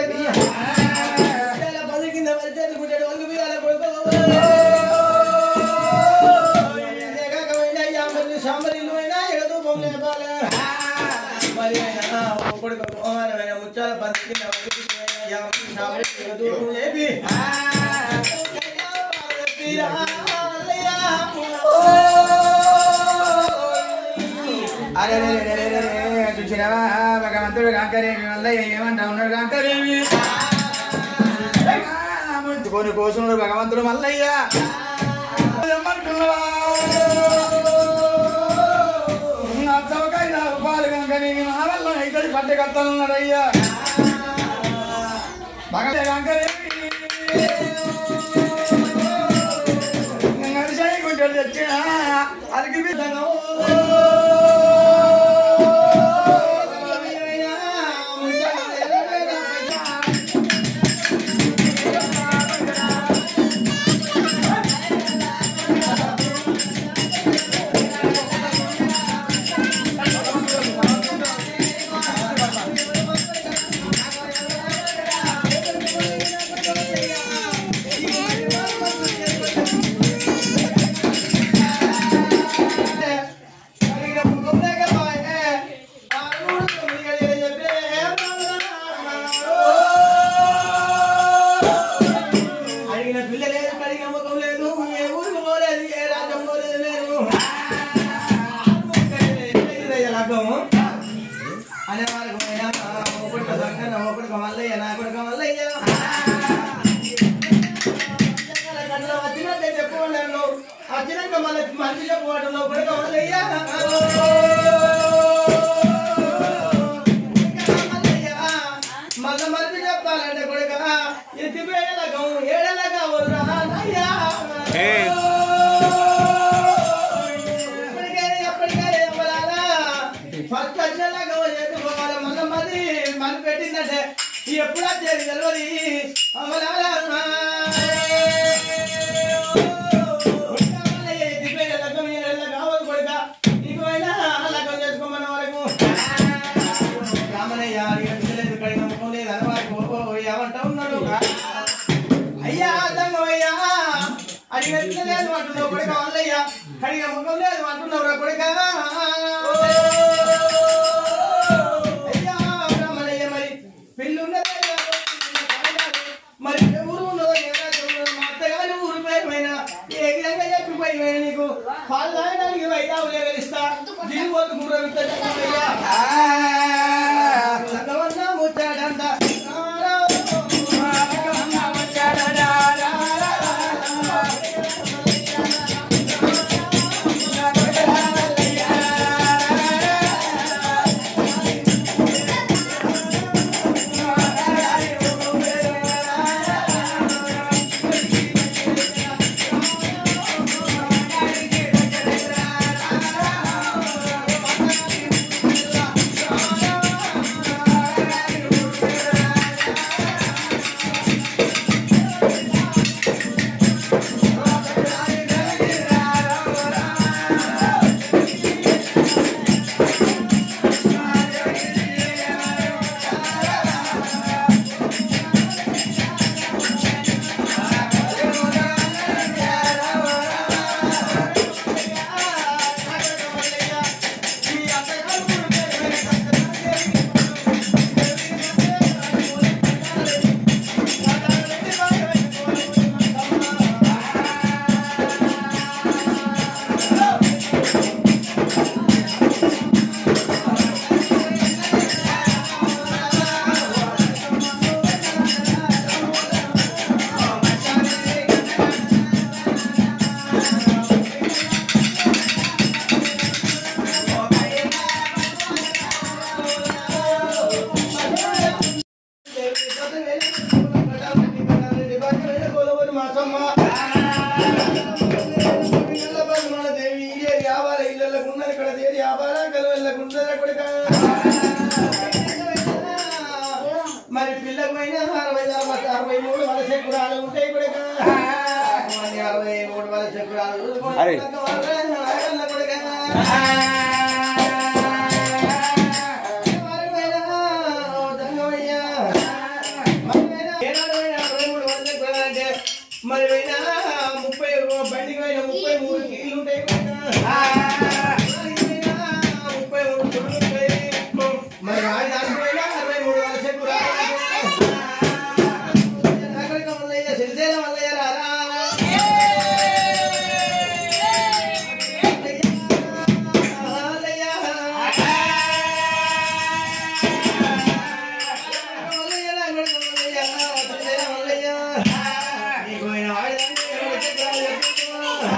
కొడుకు ఇలా పది కింద పది చేతులు పుట్టాడు వాళ్ళకి బియ్యాల కొడుకు ఏకాకమైన యాభై సాంబరీలు అయినా ఎగదూపం లేపాలే మరి అయినా ఓ కొడుకు కుమారమైన ముచ్చాల పది కింద పది కింద యాభై సాంబరీలు ఎగదూపం లేపి అరే రే రే రే రే రే, చూసినావా భగవంతుడు కాంకరేమి వల్ల ఏమంటా ఉన్నాడు కాంకరేమి ముట్టుకొని కోసున్నాడు భగవంతుడు మల్లయ్య ఏమంటున్నావా? నా చౌకాయ నా రూపాయలు కనుక నేను నా వల్ల ఇద్దరు పట్టగలుగుతున్నాడు అయ్యా భగవంతుడు కాంకరేమి నడిచాయి కొంచెం తెచ్చినా అలికి బిడ్డను అడిగిన పిల్ల లేదు కడిగిన ముఖం లేదు ఏ ఊరికి పోలేదు ఏ రాజ్యం పోలేదు లేదు లగ్గము అనే వాళ్ళకు పోయినా ఒకటిక సంకన ఒకటిక మల్లయ్య నా కొడుక మల్లయ్య వచ్చినట్టే చెప్పుకున్నాను వచ్చినాక మళ్ళీ మంచి చెప్పుకోవటం కొడుక మల్లయ్య మళ్ళీ మంచి చెప్పాలంటే కొడుక ఎత్తిపోయే లగం ఏడలగా వదరా ఎప్పటికైనా ఎప్పటికైనా ఎవరాలా ఫస్ట్ వచ్చేలాగా చేసుకోవాలి మన మళ్ళీ మన పెట్టిందంటే ఎప్పుడు వచ్చేది తెలియదు అమలాలా కావాలి కొడుక ఇంకైనా లగ్గం చేసుకోమన్న వరకు రామనయ్య అడిగిన పిల్లలేదు కడిగిన ముఖం లేదు అనవారికి ఏమంటా ఉన్నాడు అయ్యా దంగమయ్యా అడిగిన పిల్లలేదు అంటున్నావు కొడుక వల్లయ్యా కడిగిన ముఖం లేదు అంటున్నావు రా కొడుక అయ్యా రామనయ్య మరి పెళ్ళున్నదే మరి ఏ ఊరు ఉన్నదో ఏ రాజ్యం ఉన్నదో మా అత్తగారి ఊరు పేరు పైన ఏ విధంగా చెప్పిపోయి పోయిన నీకు పాలు తాగడానికి వైదావు లేవరిస్తా దిగుబోతు గుర్రవిస్తా చెప్పయ్యా సంగమన్న ముచ్చాడంట మరి పిల్లకు పోయినా అరవై అరవై అరవై మూడు వాళ్ళ చెక్కురాలు ఉంటాయి కూడా అరవై మూడు వాళ్ళ చెక్కురాలు అరే. కూడా మరి పోయినా ముప్పై బండికి పోయిన ముప్పై మూడు కీళ్ళు ఉంటాయి పోయినా. మరి పోయినా ముప్పై మూడు కిలోలు ఉంటాయి. మరి వాడి దానికి పోయినా అరవై మూడు వేల చెక్కు రావాలి. నాగరిక మల్లయ్య, సిరిసేన మల్లయ్య రారా. మల్లయ్య. మల్లయ్య, నాగరిక మల్లయ్య, సిరిసేన మల్లయ్య. నీకు పోయిన వాడి దానికి ఇరవై చెక్కు రావాలి.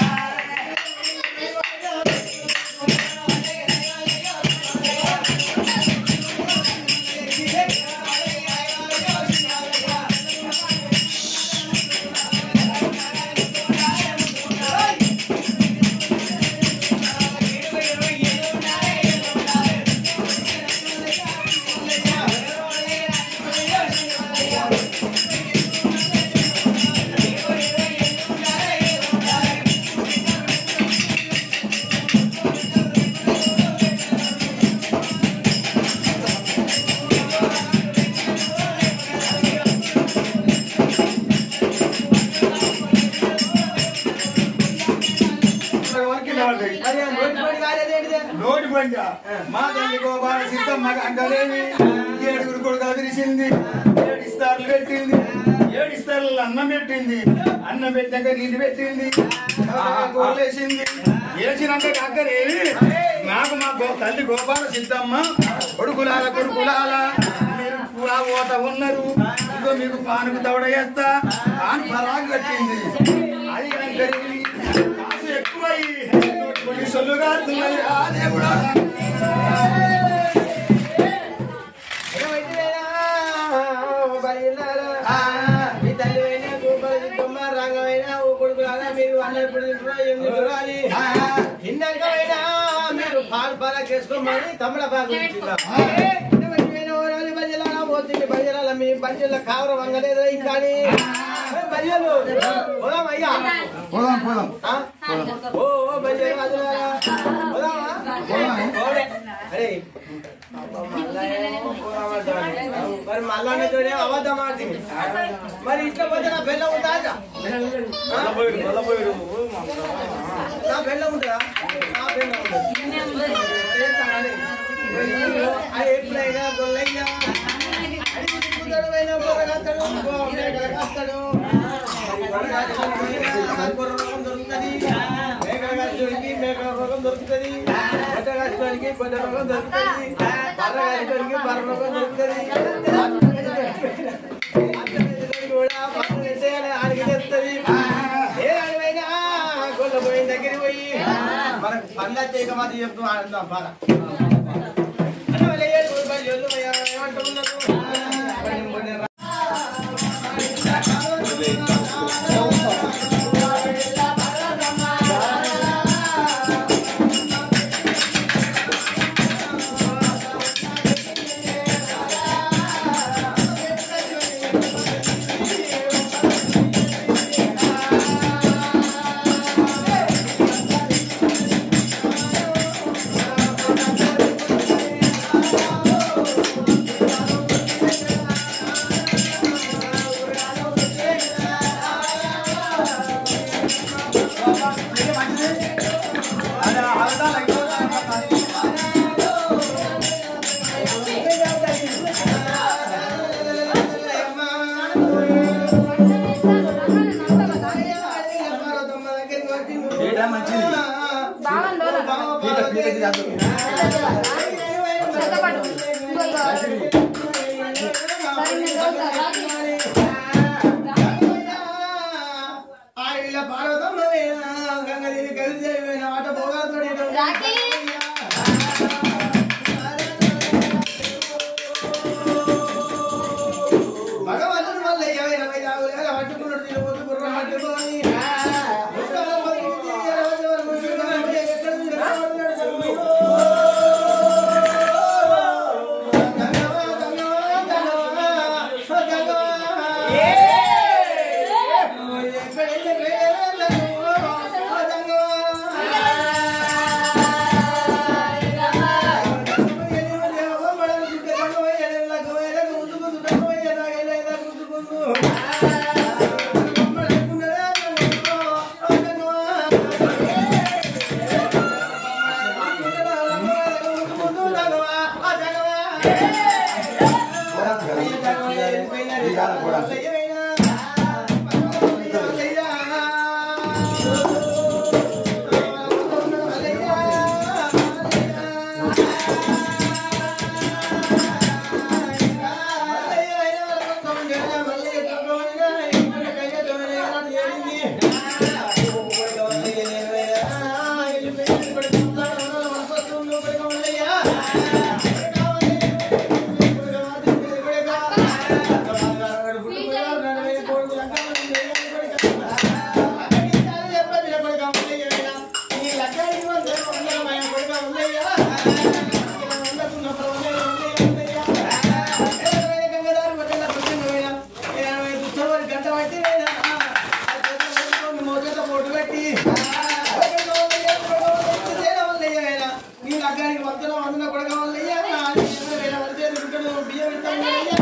వరకు నిలబడ్డాయి. అదే నోటి పడి కాలేదేంటిదే? నోటి పంట మా తల్లి గోపాల సిద్ధమ్మ అంటలేమి ఏడుగురు కొడుకు విరిసింది ఏడు ఇస్తార్లు పెట్టింది ఏడు ఇస్తార్లు అన్నం పెట్టింది అన్నం పెట్టాక నీళ్ళు పెట్టింది వేసింది వేసినాక అక్కడేమి నాకు మా గో తల్లి గోపాల సిద్ధమ్మ కొడుకులాల కొడుకులాల మీరు కూడా ఓట ఉన్నారు ఇదిగో మీకు పానుకు దవడ వేస్తా పాను పరాగు కట్టింది అది కనుకని కాసు ఎక్కువయ్యి కొన్ని సొల్లుగా ఆ దేవుడా ఎగబెట్టివేనా? ఓ బయలుదేరా. మీ తల్లి అయినా, గోపాల సిద్ధమ్మ, రంగమైనా, ఓ కొడుకులారా, మీరు అన్న ఎప్పుడు తింటారో, ఏం తింటారో అని. తిన్నాకమైనా మీరు పాలు పాలా చేసుకోమని తమిళ పాలు ఇచ్చిర్రా. ఎగబెట్టివేనా, ఓ రాజు బజ్జీలారా, ఓ తిండి బజ్జీలారా, మీ బజ్జీల కావర వంగలేదా ఇంకా అని. ఏ బజ్జీలు, పోదాం అయ్యా. పోదాం పోదాం ఆ? ఓ ఓ బజ్జీల రాజులారా, పోదామా? పోడే. అరే మరి మళ్ళా అబద్ధం ఆడుతుంది మరి ఇట్లా పోతే నా బెల్లం ఉందా అట? ఆ? నా బెల్లం ఉంటుందా నా బెల్లం ఉంటుంది చేస్తానని. అది ఎప్పుడైనా గొల్లైనా అడిగి తిరుగుతాడు గొర్రె కస్తాడు మేకలు కస్తాడు గొర్రె రోగం దొరుకుతుంది మేకల కష్టడికి మేకల రోగం దొరుకుతుంది గొడ్డ కష్టడికి గొడ్డ రోగం దొరుకుతుంది బర్ర కష్టడికి బర్ర రోగం దొరుకుతుంది అట్లా కూడా పక్కన వేసేయాలి, ఆడికి తెస్తుంది ఏ అడివైనా గొల్ల పోయిన దగ్గరికి పోయి మనకు పనులు చేయక మాత్రం చెప్తూ ఆడుతాం బాగా అంటే వాళ్ళు ఏడు రూపాయలు ఎల్లు ఏమంటున్నారు కొన్ని కొన్ని రా- ఏడా మంచిది. పీట, పీట ఇది కాదు. ఆడిల పార్వతమ్మ వేనా గంగదేవి కలిసి వేనా ఆట పోగాతోడి రాఖీ. భగవంతుడు వల్ల ఇరవై నాలుగు వేల పట్టుకున్నాడు తినబోతు గుర్రం పట్టుకొని ముక్కల బతికింది, ఇరవై వరకు చూడాలి, ఎక్కడ నిలబడ్డాడు చదువు. గంగవ్వ, గంగవ్వ, గంగవ్వ, ఓ గంగవ్వ. ఎక్కడైతే వేలకు, ఓ గంగవ్వ. ముందుకు మల్లయ్యవైనా మల్లయ్య లగ్గానికి మధ్యలో వందన కొడక వల్లయ్యా బియ్యం ఇస్తాను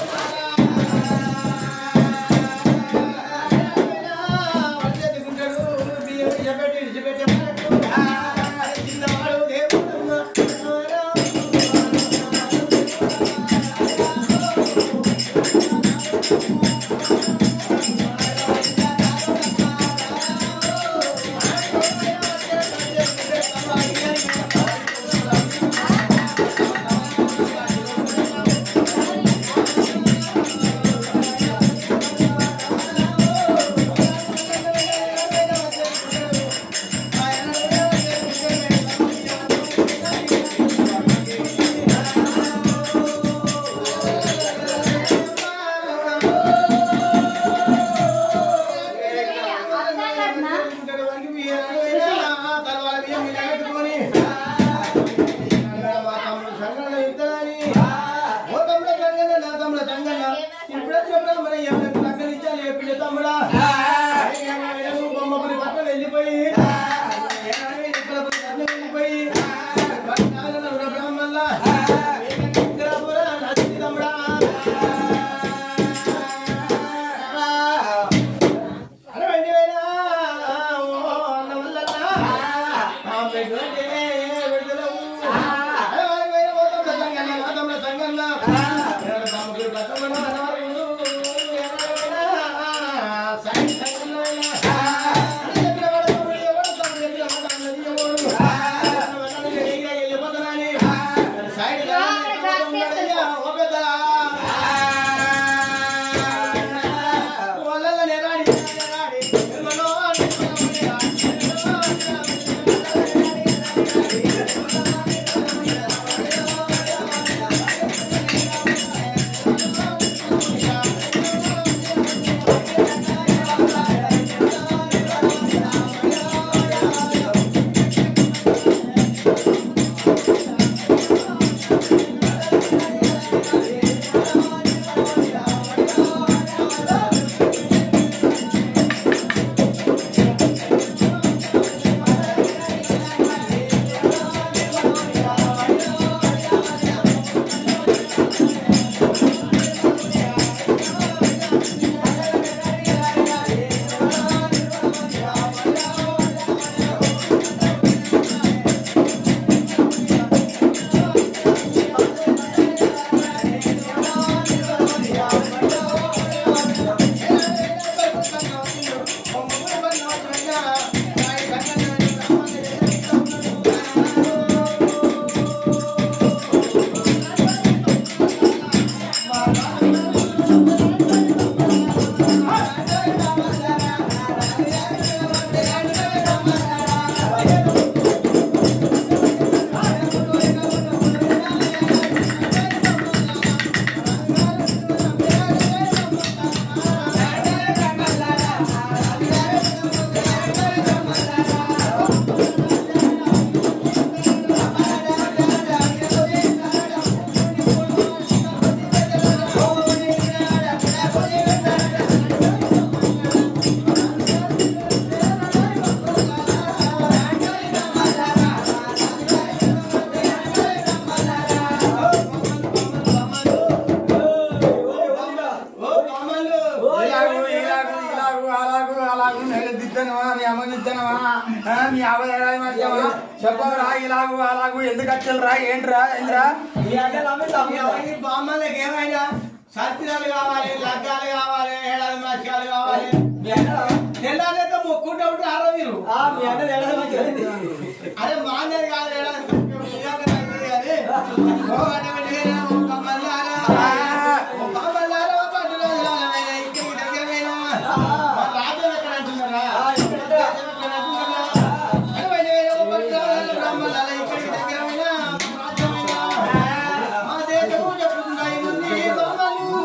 ఇలాగు ఇలాగు ఇలాగు అలాగు అలాగు నెలదిద్దనవా నీ అమ్మదిద్దనవా నీ ఆవరాయి మధ్యమా చెప్పరా ఇలాగు అలాగు ఎందుకు వచ్చలరా ఏంట్రా ఏంట్రా బామ్మలకి ఏమైనా సత్యాలు కావాలి లగ్గాలు కావాలి ఏడాది మాస్యాలు కావాలి తెల్లారైతే మొక్కుంటే ఆరో మీరు అరే మా అన్నది కాదు ఏడాది మాస్యాలు కానీ ఓ అన్నమెంటిగానే ఓ కమ్మల్లారా, ఓ కమ్మల్లారా, ఓ పట్టుదలలారా, ఇక్కడికి దగ్గరమేనా? మా రాజ్యం ఎక్కడ అంటున్నారా? రాజ్యం ఎక్కడ అంటున్నారా? అరే వైద్యమైన ఓ పట్టుదలలారా, బ్రాహ్మణులారా, ఇక్కడికి దగ్గరమేనా? మా రాజ్యమేనా? మా దేశము చెప్పుతున్నాయి ముందు బొమ్మలు.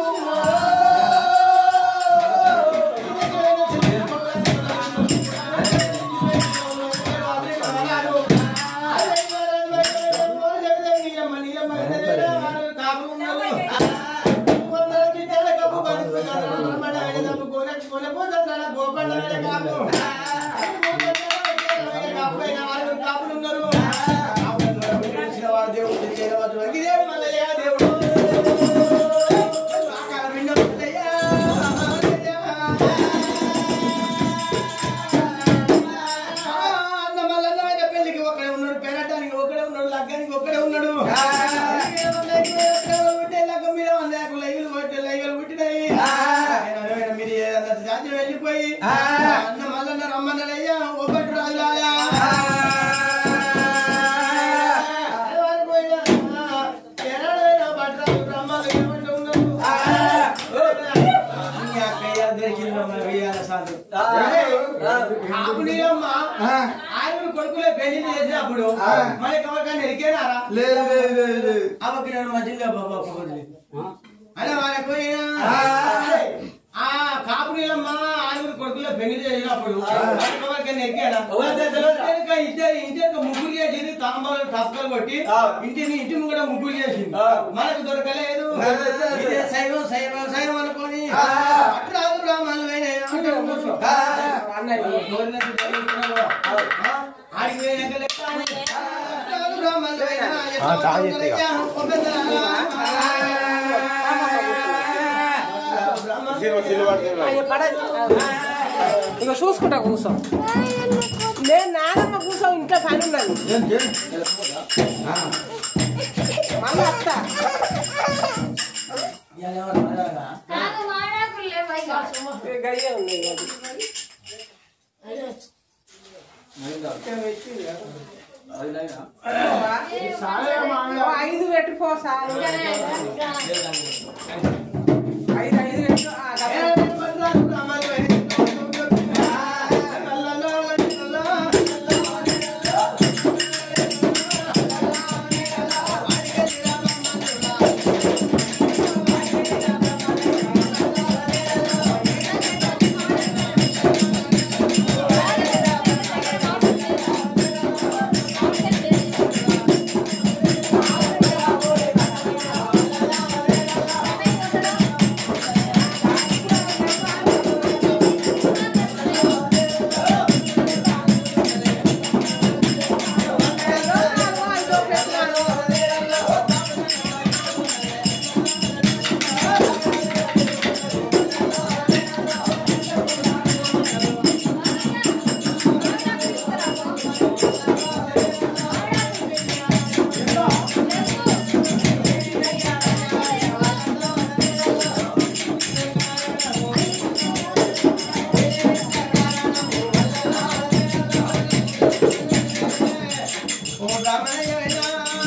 అన్నమల్లన్నమైన పెళ్లికి ఒకడే ఉన్నాడు పెరటానికి ఒకడే ఉన్నాడు లగ్గానికి ఒకడే ఉన్నాడు ఉంటే లగ్గం మీద వందకు లైగులు కొట్టి లైగులు పుట్టినాయి నేను మీరు ఏదన్నా జాతి వెళ్ళిపోయి అన్న మల్లన్న రమ్మన్నయ్యా ఒకటి రాజులాగా ఆయన కొడుకులే పెళ్లి చేసినప్పుడు మనకి ఎవరికైనా ఎరికేనారా లేదు లేదు లేదు లేదు అవకి నేను మధ్యలో బాబా పోతుంది అలా వాళ్ళకు ఆ కాపురీలమ్మ ఆరుగురు కొడుకుల పెళ్లి చేసినప్పుడు వాళ్ళకి నెగ్గాడా ఇద్దరు ఇంటి ముగ్గురు చేసింది తాంబాలు కప్పలు కొట్టి ఇంటిని ఇంటి ముంగడ ముగ్గురు చేసింది మనకు దొరకలేదు ఇదే శైవం శైవం శైవం అనుకొని అట్రాలు బ్రాహ్మణులు అయినాయి. అంటే ఉండొచ్చు. అన్నయ్య, గోరినట్టు చదువుకున్నావు. ఆ? ఆడికి పోయినాక లెక్క అని. అట్రాలు బ్రాహ్మణులు అయినాయి. ఎట్లా ఉంటుందయ్యా? ఒప్పెద్దలారా? ఇక చూసుకుంటా కూర్చో నేను నానమ్మ కూర్చో ఇంట్లో పని ఉన్నది మళ్ళీ వస్తా ఇవాళ ఎవరు రాలేదా? ఇక గడియ ఉంది అది. ఓ ఐదు పెట్టుకో సార్ ఐదు ఐదు పెట్టు ఆ, ఏ, డబ్బులు. పట్రాలు బ్రాహ్మణులు అయినాయి. అల్లల్లా, అల్లల్లా, ఐదో పెట్టినాను. ఓ బ్రాహ్మణయ్య అయినా,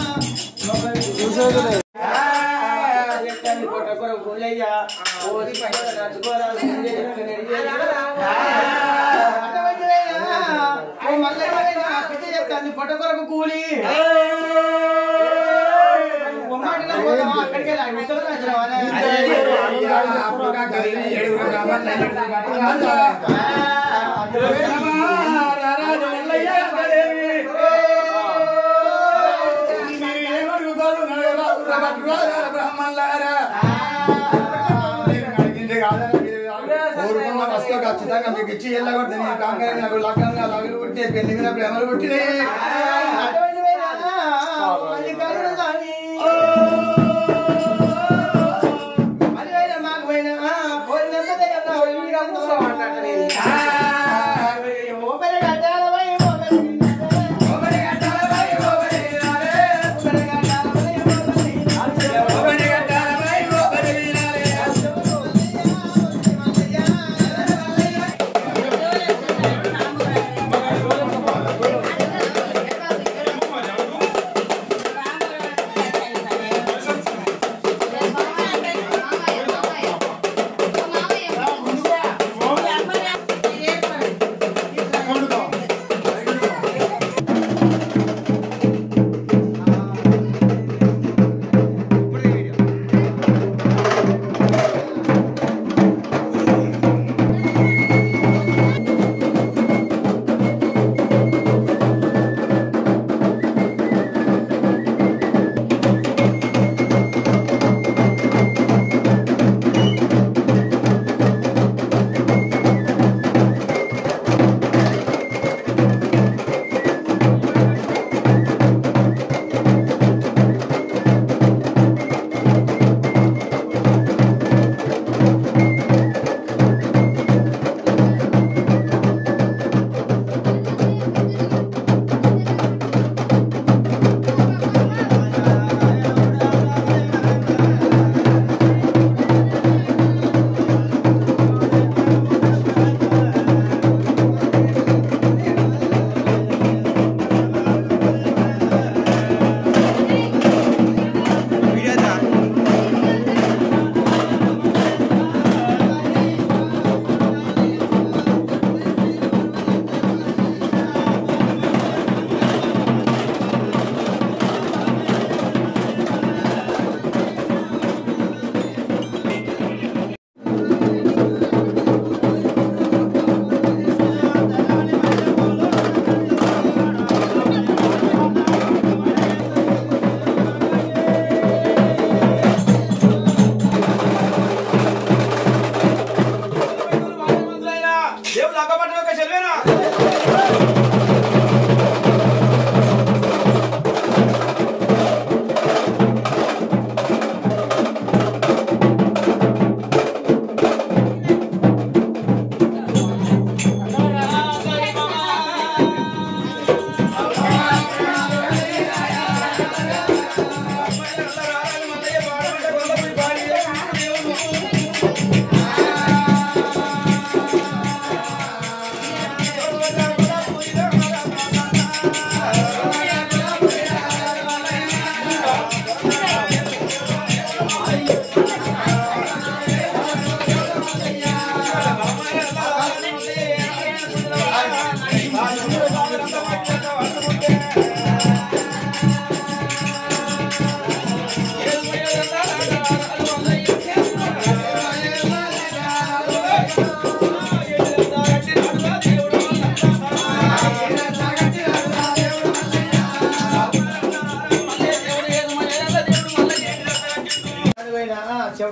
ఒకరి- ఆ, చెప్తాను కొట్టకొర గోలయ్య. ఓ దిక్కున నడుచుకోరా, గుండె ఎత్తుకుని ఎడిగేరా. అటువంటి అయినా, ఓ మల్లయ్య అయినా, పిచ్చ చెప్తాను పొట్టకొరకు కూలి బొమ్మాటిలో పోదామా? అక్కడికి వెళ్ళి ఆ ఉత్తరం రాసినావా? ఖచ్చితంగా మీకు ఇచ్చి వెళ్ళగొడితే నీ కాంగారు నాకు లగ్నంగా లగులు పుట్టి పెళ్లి మీద ప్రేమలు పుట్టినాయి అటువంటి అయినా, మళ్ళీ కరుణ సామి. మళ్ళీ అయినా మాకు పోయినా, పోయినంతనే కదా, ఈడ కూర్చో అన్నట్టు నేను. ఓపెన్ కట్టాల వై, ఓపెన్ కట్టాల వై. ఓపెన్ కట్టాల వై, ఓపెన్ కట్టాల వై, ఓపెన్ కట్టాల వై.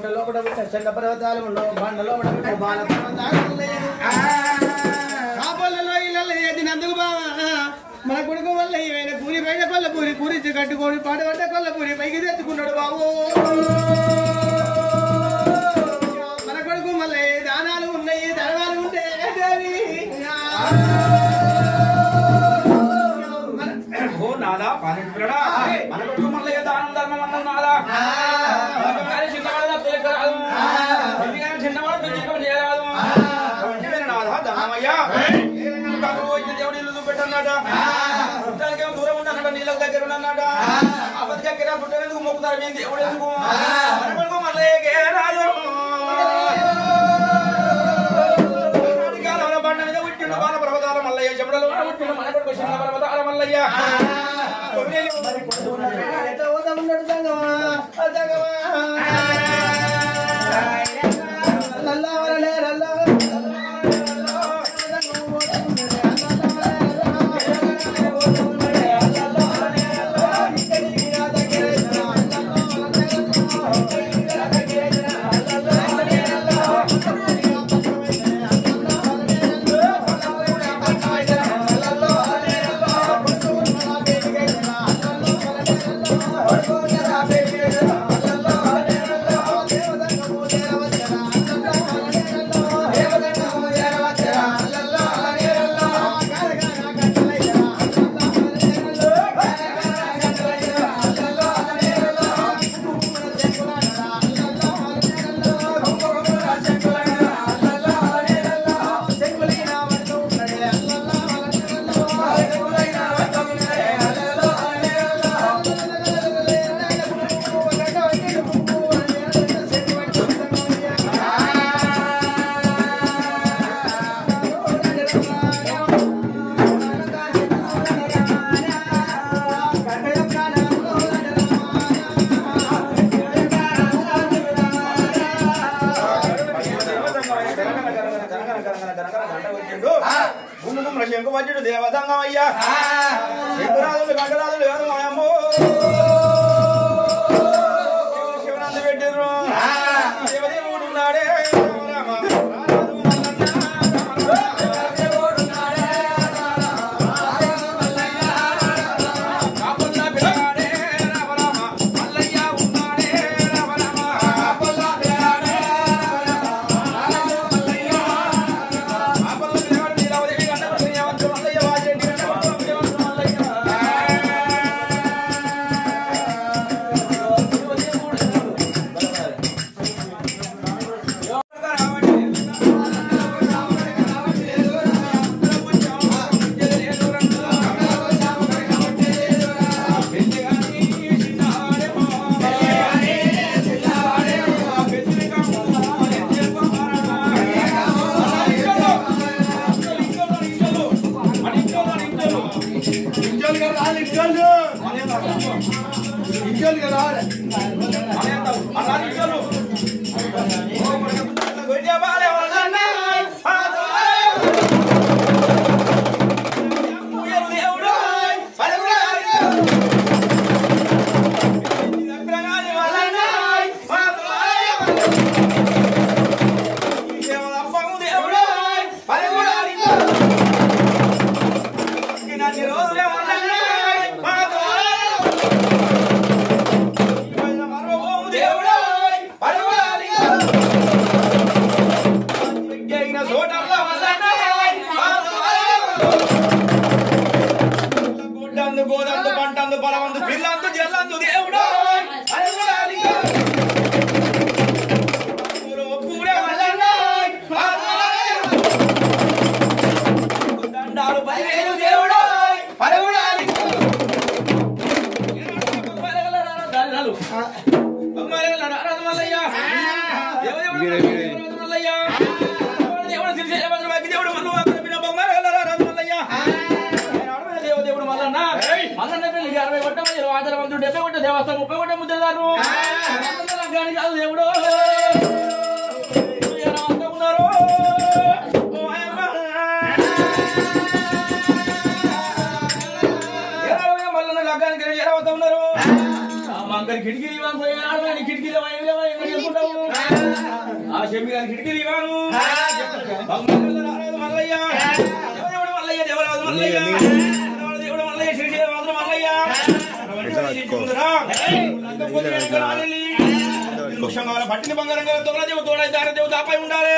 లోపల పుట్టిన చెడ్డ పర్వతాలు ఉండవు బండ లోపల పుట్టిన బాల పర్వతాలు ఉన్నాయి కాపళ్ళలో ఇళ్ళలో ఎదినందుకు బావా మన కొడుకు వల్ల ఏమైనా పూరి పైన కొల్ల పూరి పూరించి కట్టుకొని పాట పడ్డ కొల్ల పూరి పైకి తెచ్చుకున్నాడు బాబు మన కొడుకు మళ్ళీ దానాలు ఉన్నాయి ధర్మాలు ఉంటాయి దేవి. మన- ఓ నాదా పానిపురడా మన కొడుకు మల్లయ్య దానం ధర్మం అన్నావు నాదా కానీ చిన్నవాడు తప్పు లెక్క రాదు ఎందుకని చిన్నవాడు పెద్ద లెక్క చేయరాదు అందుకని నాదా ధనమయ్యా కాదు వచ్చిన దేవుడు ఇల్లు చూపెట్టన్నాట పుట్టానికేమో దూరం ఉన్నానట నీళ్ళకి దగ్గర ఉన్నానట అబద్ధ దగ్గర పుట్టనేందుకు మొక్కుతారు మేము దేవుడు ఎందుకు మన కొడుకు మల్లయ్యకే రాదు కాలంలో బండ మీద పుట్టిండు బాల పర్వతాల మల్లయ్య చెమడలో పుట్టిండు మన కొడుకు చిన్న పర్వతాల మల్లయ్య ఎట్లా పోతా ఉన్నాడు సంగమా? ఆ సంగమా. లల్లావరలే, శంకుమజ్జుడు దేవదంగమయ్యా శంకురాజులు గంగరాజులు కాదు మాయమ్మో శివనంద పెట్టిర్రు దేవదేవుడు ఉన్నాడే రామ కాపుల్లా పిల్లగాడే రామ రామ మల్లయ్య ఉన్నాడే రామ రామ కాపుల్లా పిల్లగాడే ఆపల్లో పిల్లగాడు నీలవదేవి గంట శ్రీయవంతు మల్లయ్య వాజేటి గంట మల్లయ్య గుడ్డందు గోదందు పంటందు బలవందు పిల్లందు జల్లందు దేవుడు దండాలు పదివేలు దేవుడు పరుగుడాలి దేవస్థానం ముప్పై ఒకటి ముద్దలు కాదు దేవుడు ఉన్నారు మళ్ళీ లగ్గానికి రెడీ అవుతా ఉన్నారు మంగళ కిటికీలు కిటికీలు చేసుకుంటాము ఆ చెమ్మి గారి కిటికీలు ఇవ్వను బంగారు రాలేదు మల్లయ్య దేవుడు మల్లయ్య దేవరాజు మల్లయ్య దేవరాజు దేవుడు మల్లయ్య శ్రీదేవాజు మల్లయ్య పట్టిన బంగారం కదా తొగల దేవు తోడ దారి దేవు దాపై ఉండాలి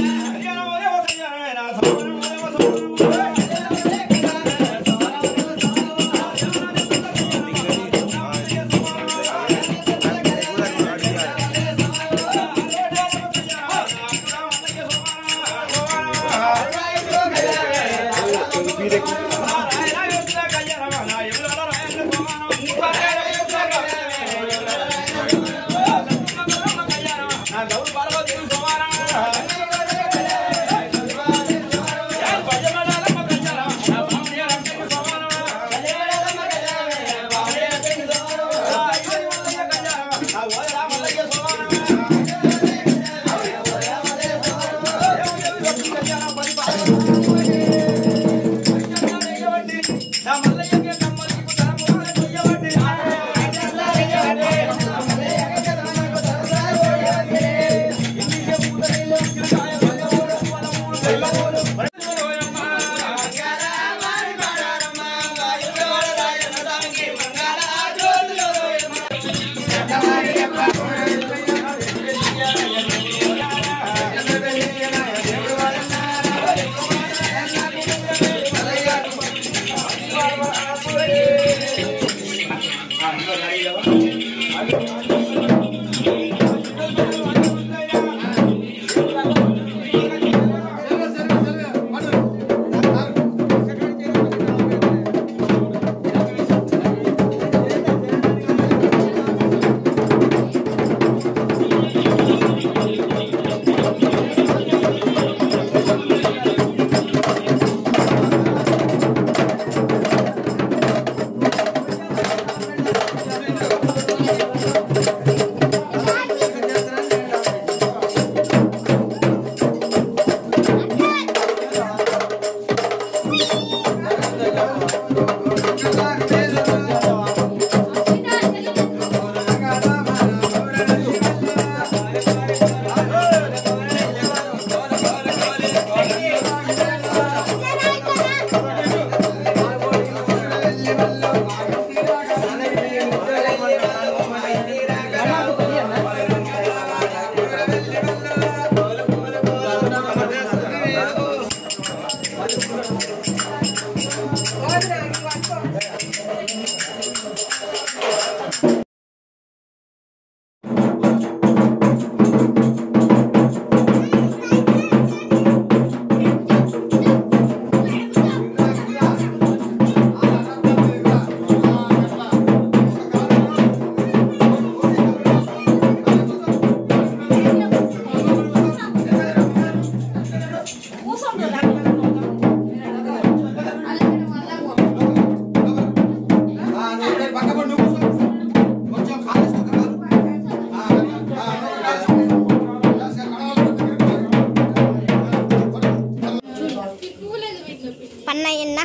పన్నయ్యన్న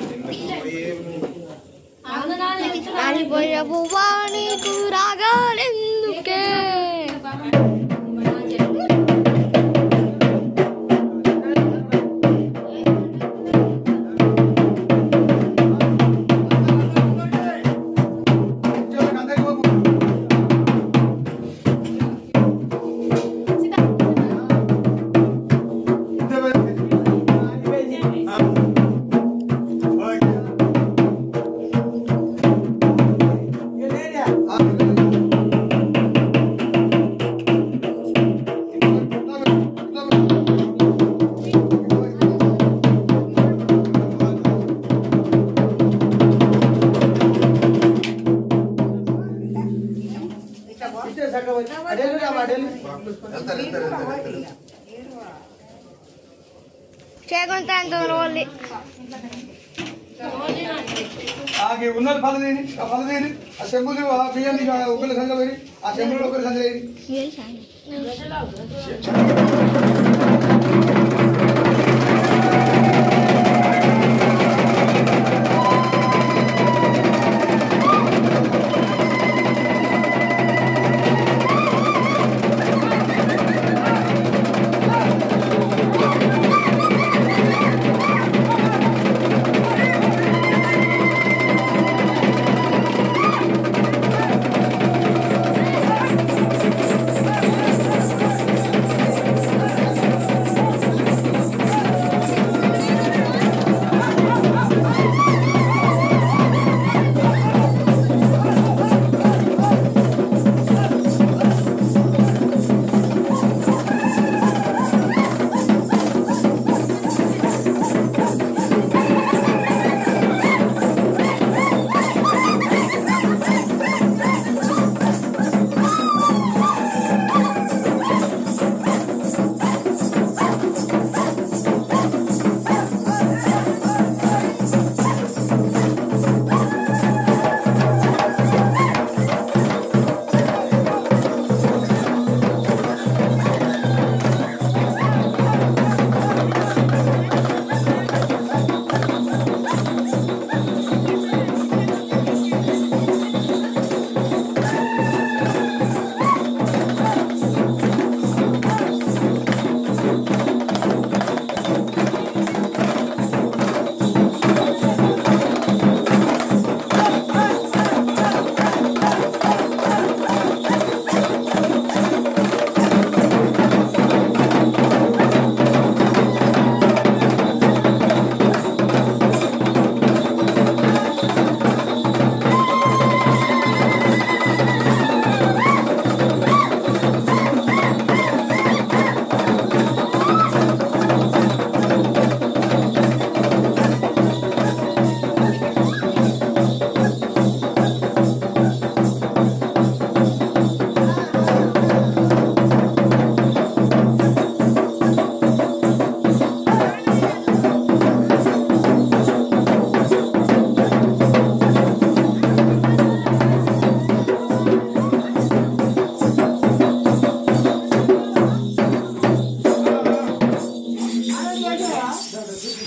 రాలిపోయే పువ్వా నీకు రాగాలెందుకే చేయకుండా అంత రోజు ఆకి ఉన్నది పలదేని ఆ పలదేని ఆ చెంబులు ఆ బియ్యాన్ని ఒకరి సంగ వేరి ఆ చెంబులు ఒకరి సంగ వేరి ఆ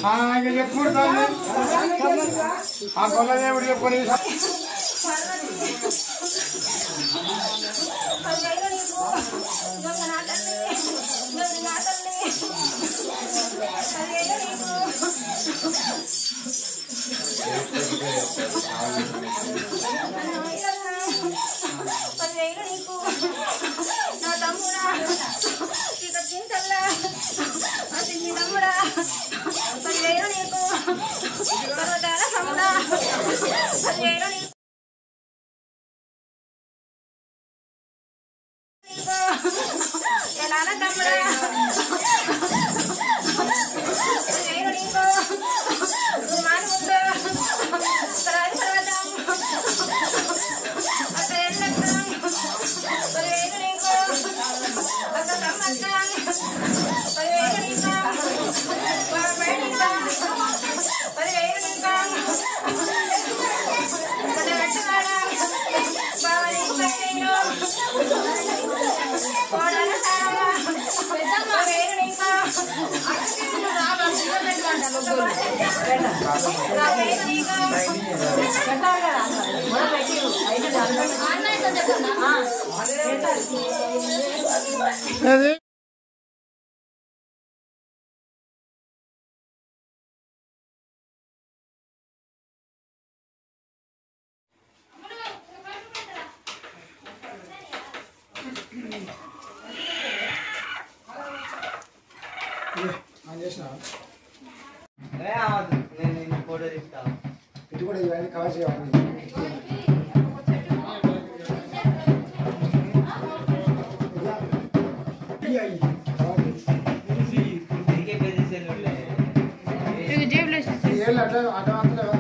ఆ, ఇక చెప్పుడు తల్లి ఆ కొల్లదేవుడు చెప్పని నా తమ్ముడా ఇక చింతల్లా ఆ చిన్ని తమ్ముడా పదివేలు నీకు పర్వతాల తమ్ముడా పదివేలు నీకు ఎలా తమ్ముడా పదివేలు నీకు రుమాలు ఉందా పరాది పర్వతం అక్కడ ఎల్లెక్కడం పదివేలు నీకు ఒక సంవత్సరం పదివేలు నీకు ఒక పేడిక పదివేలు నీకు పది వెంటగాడ బావని పదివేలు కోడల సారమ్మ పదివేలు నీకు పదివేలు నీకు అది ఇది కూడా ఇవన్నీ కవర్ చేయాలి ఏళ్ళు అట్లా అడ్డవంతులు